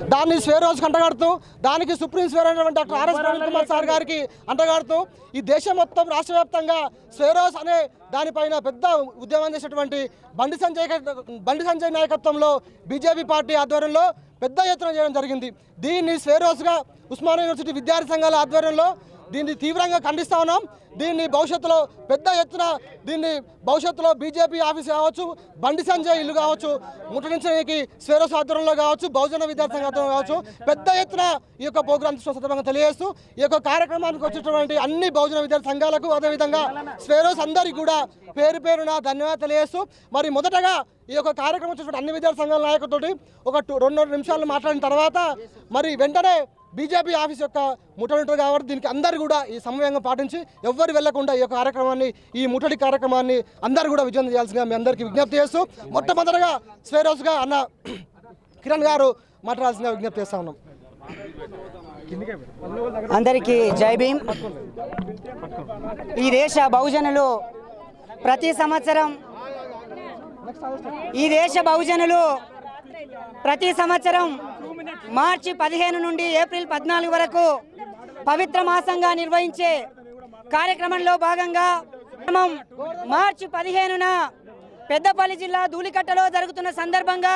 దాన్ని స్వేరోజ్ అంటగాడుతూ దానికి సుప్రీం స్వేర్ అయినటువంటి doctor R S Praveen Kumar sir గారికి అంటగాడుతూ ఈ దేశం మొత్తం రాష్ట్ర వ్యాప్తంగా స్వేరోస్ అనే దానిపైన పెద్ద ఉద్యమం చేసినటువంటి బండి సంజయ్ క- బండి సంజయ్ నాయకత్వంలో బీజేపీ పార్టీ ఆధ్వర్యంలో పెద్ద ఎత్తున చేయడం జరిగింది దీన్ని స్వేరోస్గా ఉస్మానియా యూనివర్సిటీ విద్యార్థి సంఘాల ఆధ్వర్యంలో దీన్ని తీవ్రంగా ఖండిస్తా ఉన్నాం దీన్ని భవిష్యత్తులో పెద్ద ఎత్తున దీన్ని భవిష్యత్తులో బీజేపీ ఆఫీస్ కావచ్చు బండి సంజయ్ ఇల్లు కావచ్చు ముట్టడించడానికి స్వేరోస్ ఆధ్వర్యంలో కావచ్చు బహుజన విద్యార్థి సంఘ ఆధ్వర్యంలో కావచ్చు పెద్ద ఎత్తున ఈ యొక్క ప్రోగ్రామ్ సందర్భంగా తెలియజేస్తూ ఈ యొక్క కార్యక్రమానికి వచ్చినటువంటి అన్ని బహుజన విద్యార్థి సంఘాలకు అదేవిధంగా స్వేరోస్ అందరికీ కూడా పేరు పేరున ధన్యవాదాలు తెలియజేస్తూ మరి మొదటగా ఈ యొక్క కార్యక్రమం వచ్చినటువంటి అన్ని విద్యార్థి సంఘాల నాయకులతోటి ఒక టూ- రెండు నిమిషాలు మాట్లాడిన తర్వాత మరి వెంటనే బీజేపీ ఆఫీస్ యొక్క ముట్టడి ఉంటుంది కాబట్టి దీనికి అందరు కూడా ఈ సమయంగా పాటించి ఎవ్వరు వెళ్లకుండా ఈ యొక్క కార్యక్రమాన్ని ఈ ముట్టడి కార్యక్రమాన్ని అందరూ కూడా విజయం చేయాల్సిందిగా మీ అందరికీ విజ్ఞప్తి చేస్తూ మొట్టమొదటగా స్వేరోస్గా అన్న కిరణ్ గారు మాట్లాడాల్సిందిగా విజ్ఞప్తి చేస్తా ఉన్నాం అందరికీ జై భీమ్ ఈ దేశ బహుజనులు ప్రతి సంవత్సరం ఈ దేశ బహుజనులు ప్రతి సంవత్సరం మార్చి పదిహేను నుండి ఏప్రిల్ పద్నాలుగు వరకు పవిత్ర మాసంగా నిర్వహించే కార్యక్రమంలో భాగంగా మనం మార్చి పదిహేనున పెద్దపల్లి జిల్లా ధూళికట్టలో జరుగుతున్న సందర్భంగా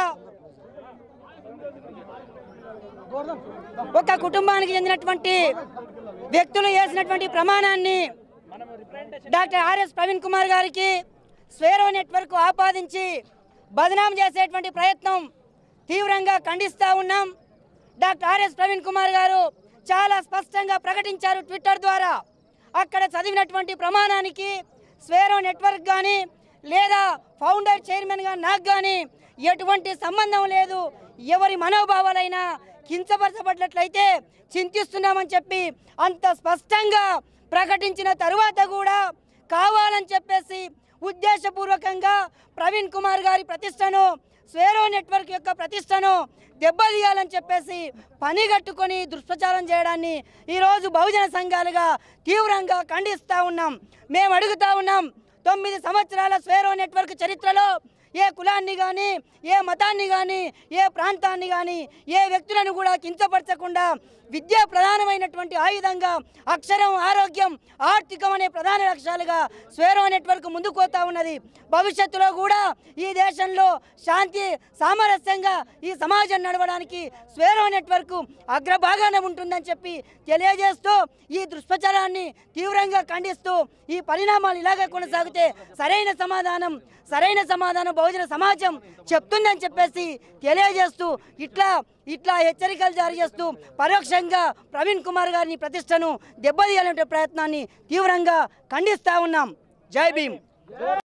ఒక కుటుంబానికి చెందినటువంటి వ్యక్తులు చేసినటువంటి ప్రమాణాన్ని డాక్టర్ ఆర్ఎస్ ప్రవీణ్ కుమార్ గారికి స్వేరో నెట్వర్క్ ఆపాదించి బదనాం చేసేటువంటి ప్రయత్నం తీవ్రంగా ఖండిస్తూ ఉన్నాం డాక్టర్ ఆర్ఎస్ ప్రవీణ్ కుమార్ గారు చాలా స్పష్టంగా ప్రకటించారు ట్విట్టర్ ద్వారా అక్కడ చదివినటువంటి ప్రమాణానికి స్వేరో నెట్వర్క్ కానీ లేదా ఫౌండర్ చైర్మన్గా నాకు కానీ ఎటువంటి సంబంధం లేదు ఎవరి మనోభావాలైనా కించపరచబడినట్లయితే చింతిస్తున్నామని చెప్పి అంత స్పష్టంగా ప్రకటించిన తరువాత కూడా కావాలని చెప్పేసి ఉద్దేశపూర్వకంగా ప్రవీణ్ కుమార్ గారి ప్రతిష్టను స్వేరో నెట్వర్క్ యొక్క ప్రతిష్టను దెబ్బతీయాలని చెప్పేసి పని కట్టుకొని దుష్ప్రచారం చేయడాన్ని ఈరోజు బహుజన సంఘాలుగా తీవ్రంగా ఖండిస్తూ ఉన్నాం మేము అడుగుతా ఉన్నాం తొమ్మిది సంవత్సరాల స్వేరో నెట్వర్క్ చరిత్రలో ఏ కులాన్ని కానీ ఏ మతాన్ని కానీ ఏ ప్రాంతాన్ని కానీ ఏ వ్యక్తులను కూడా కించపరచకుండా విద్య ప్రధానమైనటువంటి ఆయుధంగా అక్షరం ఆరోగ్యం ఆర్థికం అనే ప్రధాన లక్ష్యాలుగా స్వేరో నెట్వర్క్ ముందుకు పోతా ఉన్నది భవిష్యత్తులో కూడా ఈ దేశంలో శాంతి సామరస్యంగా ఈ సమాజం నడవడానికి స్వేరో నెట్వర్క్ అగ్రభాగాన ఉంటుందని చెప్పి తెలియజేస్తూ ఈ దుష్ప్రచారాన్ని తీవ్రంగా ఖండిస్తూ ఈ పరిణామాలు ఇలాగే కొనసాగితే సరైన సమాధానం సరైన సమాధానం బహుజన సమాజం చెప్తుందని చెప్పేసి తెలియజేస్తూ ఇట్లా ఇట్లా హెచ్చరికలు జారీ చేస్తూ పరోక్షంగా ప్రవీణ్ కుమార్ గారిని ప్రతిష్టను దెబ్బతీయాలనే ప్రయత్నాన్ని తీవ్రంగా ఖండిస్తా ఉన్నాం జై భీమ్